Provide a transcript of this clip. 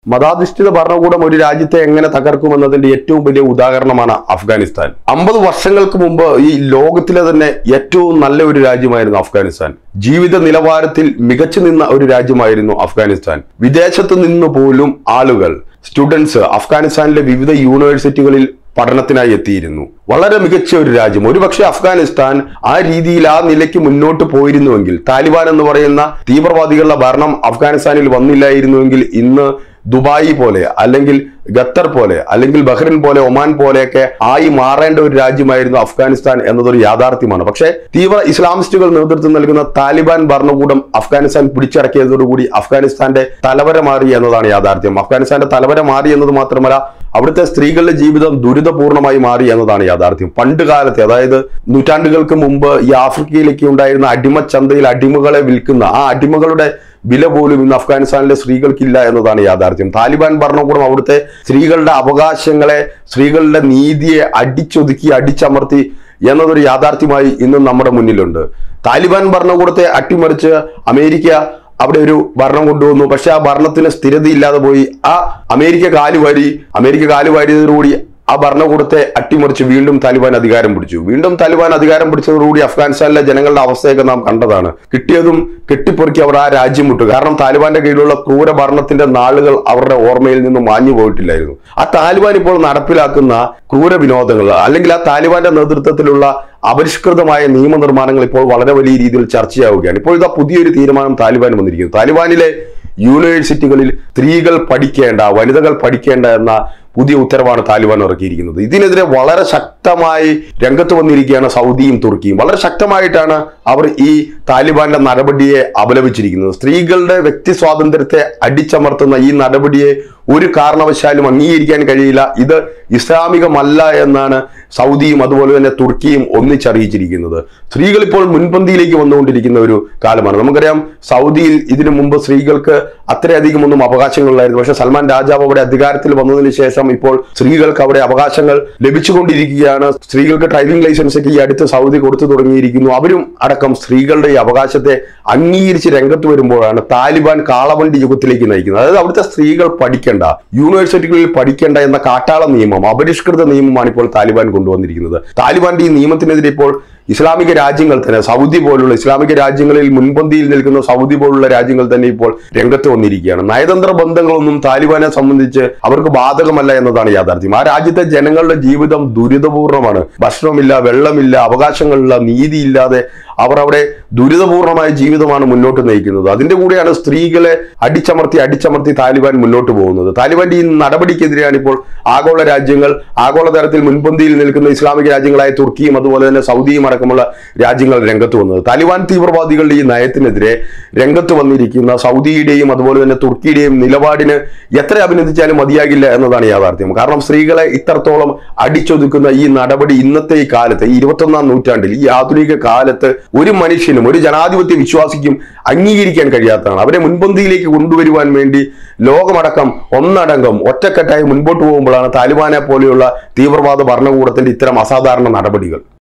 മതാധിഷ്ഠിത ഭരണകൂടം ഒരു രാജ്യത്തെ എങ്ങനെ തകർക്കുമെന്നതിന്റെ ഏറ്റവും വലിയ ഉദാഹരണമാണ് അഫ്ഗാനിസ്ഥാൻ അമ്പത് വർഷങ്ങൾക്ക് മുമ്പ് ഈ ലോകത്തിലെ തന്നെ ഏറ്റവും നല്ല ഒരു രാജ്യമായിരുന്നു അഫ്ഗാനിസ്ഥാൻ ജീവിത നിലവാരത്തിൽ മികച്ചു നിന്ന ഒരു രാജ്യമായിരുന്നു അഫ്ഗാനിസ്ഥാൻ വിദേശത്ത് നിന്ന് പോലും ആളുകൾ സ്റ്റുഡൻസ് അഫ്ഗാനിസ്ഥാനിലെ വിവിധ യൂണിവേഴ്സിറ്റികളിൽ പഠനത്തിനായി എത്തിയിരുന്നു വളരെ മികച്ച ഒരു രാജ്യം ഒരുപക്ഷെ അഫ്ഗാനിസ്ഥാൻ ആ രീതിയിൽ ആ നിലയ്ക്ക് മുന്നോട്ട് പോയിരുന്നുവെങ്കിൽ താലിബാൻ എന്ന് പറയുന്ന തീവ്രവാദികളുടെ ഭരണം അഫ്ഗാനിസ്ഥാനിൽ വന്നില്ലായിരുന്നുവെങ്കിൽ ഇന്ന് ദുബായി പോലെ അല്ലെങ്കിൽ ഖത്തർ പോലെ അല്ലെങ്കിൽ ബഹ്റിൻ പോലെ ഒമാൻ പോലെയൊക്കെ ആയി മാറേണ്ട ഒരു രാജ്യമായിരുന്നു അഫ്ഗാനിസ്ഥാൻ എന്നതൊരു യാഥാർത്ഥ്യമാണ് പക്ഷേ തീവ്ര ഇസ്ലാമിസ്റ്റുകൾ നേതൃത്വം നൽകുന്ന താലിബാൻ ഭരണകൂടം അഫ്ഗാനിസ്ഥാൻ പിടിച്ചടക്കിയതോടുകൂടി അഫ്ഗാനിസ്ഥാന്റെ തലവര മാറി എന്നതാണ് യാഥാർത്ഥ്യം അഫ്ഗാനിസ്ഥാന്റെ തലവര മാറി എന്നത് മാത്രമല്ല അവിടുത്തെ സ്ത്രീകളുടെ ജീവിതം ദുരിതപൂർണമായി മാറി എന്നതാണ് യാഥാർത്ഥ്യം പണ്ട് കാലത്തെ അതായത് നൂറ്റാണ്ടുകൾക്ക് മുമ്പ് ഈ ആഫ്രിക്കയിലേക്ക് ഉണ്ടായിരുന്ന അടിമച്ചന്തയിൽ അടിമകളെ വിൽക്കുന്ന ആ അടിമകളുടെ വില പോലും ഇന്ന് അഫ്ഗാനിസ്ഥാനിലെ സ്ത്രീകൾക്കില്ല എന്നതാണ് യാഥാർത്ഥ്യം താലിബാൻ ഭരണകൂടം അവിടുത്തെ സ്ത്രീകളുടെ അവകാശങ്ങളെ സ്ത്രീകളുടെ നീതിയെ അടിച്ചൊതുക്കി അടിച്ചമർത്തി എന്നതൊരു യാഥാർത്ഥ്യമായി ഇന്നും നമ്മുടെ മുന്നിലുണ്ട് താലിബാൻ ഭരണകൂടത്തെ അട്ടിമറിച്ച് അമേരിക്ക അവിടെ ഒരു ഭരണം കൊണ്ടുവന്നു പക്ഷെ ആ ഭരണത്തിന് സ്ഥിരതയില്ലാതെ പോയി ആ അമേരിക്ക കാലുവാരി അമേരിക്ക കാലുവാരിയതോടുകൂടി ആ ഭരണകൂടത്തെ അട്ടിമറിച്ച് വീണ്ടും താലിബാൻ അധികാരം പിടിച്ചു വീണ്ടും താലിബാൻ അധികാരം പിടിച്ചതോടുകൂടി അഫ്ഗാനിസ്ഥാനിലെ ജനങ്ങളുടെ അവസ്ഥയൊക്കെ നാം കണ്ടതാണ് കിട്ടിയതും കെട്ടിപ്പൊറുക്കി അവർ ആ രാജ്യം വിട്ടു കാരണം താലിബാന്റെ കീഴിലുള്ള ക്രൂര ഭരണത്തിന്റെ നാളുകൾ അവരുടെ ഓർമ്മയിൽ നിന്നും മാഞ്ഞു പോയിട്ടില്ലായിരുന്നു ആ താലിബാൻ ഇപ്പോൾ നടപ്പിലാക്കുന്ന ക്രൂര വിനോദങ്ങൾ അല്ലെങ്കിൽ ആ താലിബാന്റെ നേതൃത്വത്തിലുള്ള അപരിഷ്കൃതമായ നിയമനിർമ്മാണങ്ങൾ ഇപ്പോൾ വളരെ വലിയ രീതിയിൽ ചർച്ചയാവുകയാണ് ഇപ്പോൾ ഇതാ പുതിയൊരു തീരുമാനം താലിബാൻ വന്നിരിക്കുന്നു താലിബാനിലെ യൂണിവേഴ്സിറ്റികളിൽ സ്ത്രീകൾ പഠിക്കേണ്ട വനിതകൾ പഠിക്കേണ്ട എന്ന പുതിയ ഉത്തരവാണ് താലിബാൻ ഇറക്കിയിരിക്കുന്നത് ഇതിനെതിരെ വളരെ ശക്തമായി രംഗത്ത് വന്നിരിക്കുകയാണ് സൗദിയും തുർക്കിയും വളരെ ശക്തമായിട്ടാണ് അവർ ഈ താലിബാന്റെ നടപടിയെ അപലപിച്ചിരിക്കുന്നത് സ്ത്രീകളുടെ വ്യക്തി സ്വാതന്ത്ര്യത്തെ അടിച്ചമർത്തുന്ന ഈ നടപടിയെ ഒരു കാരണവശാലും അംഗീകരിക്കാൻ കഴിയില്ല ഇത് ഇസ്ലാമികമല്ല എന്നാണ് സൗദിയും അതുപോലെ തന്നെ തുർക്കിയും ഒന്നിച്ചറിയിച്ചിരിക്കുന്നത് സ്ത്രീകൾ ഇപ്പോൾ മുൻപന്തിയിലേക്ക് വന്നുകൊണ്ടിരിക്കുന്ന ഒരു കാലമാണ് നമുക്കറിയാം സൗദിയിൽ ഇതിനു മുമ്പ് സ്ത്രീകൾക്ക് അത്രയധികം ഒന്നും അവകാശങ്ങളില്ലായിരുന്നു പക്ഷെ സൽമാൻ രാജാവ് അവിടെ അധികാരത്തിൽ വന്നതിന് ശേഷം ഇപ്പോൾ സ്ത്രീകൾക്ക് അവിടെ അവകാശങ്ങൾ ലഭിച്ചുകൊണ്ടിരിക്കുകയാണ് സ്ത്രീകൾക്ക് ഡ്രൈവിംഗ് ലൈസൻസ് ഒക്കെ ഈ അടുത്ത് സൗദി കൊടുത്തു തുടങ്ങിയിരിക്കുന്നു അവരും അടക്കം സ്ത്രീകളുടെ ഈ അവകാശത്തെ അംഗീകരിച്ച് രംഗത്ത് വരുമ്പോഴാണ് താലിബാൻ കാളവണ്ടി യുഗത്തിലേക്ക് നയിക്കുന്നത് അതായത് അവിടുത്തെ സ്ത്രീകൾ പഠിക്കേണ്ട യൂണിവേഴ്സിറ്റികളിൽ പഠിക്കേണ്ട എന്ന കാട്ടാള നിയമം അപരിഷ്കൃത നിയമമാണ് ഇപ്പോൾ താലിബാൻ കൊണ്ടുവന്നിരിക്കുന്നത് താലിബാന്റെ ഈ നിയമത്തിനെതിരെ ഇപ്പോൾ ഇസ്ലാമിക രാജ്യങ്ങൾ തന്നെ സൗദി പോലുള്ള ഇസ്ലാമിക രാജ്യങ്ങളിൽ മുൻപന്തിയിൽ നിൽക്കുന്ന സൗദി പോലുള്ള രാജ്യങ്ങൾ തന്നെ ഇപ്പോൾ രംഗത്ത് വന്നിരിക്കുകയാണ് നയതന്ത്ര ബന്ധങ്ങളൊന്നും താലിബാനെ സംബന്ധിച്ച് അവർക്ക് ബാധകമല്ല എന്നതാണ് യാഥാർത്ഥ്യം ആ രാജ്യത്തെ ജനങ്ങളുടെ ജീവിതം ദുരിതപൂർണ്ണമാണ് ഭക്ഷണമില്ല വെള്ളമില്ല അവകാശങ്ങളില്ല നീതിയില്ലാതെ അവർ അവിടെ ദുരിതപൂർണമായ ജീവിതമാണ് മുന്നോട്ട് നയിക്കുന്നത് അതിന്റെ കൂടെയാണ് സ്ത്രീകളെ അടിച്ചമർത്തി അടിച്ചമർത്തി താലിബാൻ മുന്നോട്ട് പോകുന്നത് താലിബാന്റെ ഈ നടപടിക്കെതിരെയാണ് ഇപ്പോൾ ആഗോള രാജ്യങ്ങൾ ആഗോളതലത്തിൽ മുൻപന്തിയിൽ നിൽക്കുന്ന ഇസ്ലാമിക രാജ്യങ്ങളായ തുർക്കിയും അതുപോലെ തന്നെ സൗദിയും അടക്കമുള്ള രാജ്യങ്ങൾ രംഗത്ത് വന്നത് താലിബാൻ തീവ്രവാദികളുടെ ഈ നയത്തിനെതിരെ രംഗത്ത് വന്നിരിക്കുന്ന സൗദിയുടെയും അതുപോലെ തന്നെ തുർക്കിയുടെയും നിലപാടിന് എത്ര അഭിനന്ദിച്ചാലും മതിയാകില്ല എന്നതാണ് യാഥാർത്ഥ്യം കാരണം സ്ത്രീകളെ ഇത്രത്തോളം അടിച്ചൊതുക്കുന്ന ഈ നടപടി ഇന്നത്തെ ഈ കാലത്ത് ഈ ഇരുപത്തൊന്നാം നൂറ്റാണ്ടിൽ ഈ ആധുനിക കാലത്ത് ഒരു മനുഷ്യനും ഒരു ജനാധിപത്യ വിശ്വാസിക്കും അംഗീകരിക്കാൻ കഴിയാത്തതാണ് അവരെ മുൻപന്തിയിലേക്ക് കൊണ്ടുവരുവാൻ വേണ്ടി ലോകമടക്കം ഒന്നടങ്കം ഒറ്റക്കെട്ടായി മുൻപോട്ട് പോകുമ്പോഴാണ് താലിബാനെ പോലെയുള്ള തീവ്രവാദ ഭരണകൂടത്തിന്റെ ഇത്തരം അസാധാരണ നടപടികൾ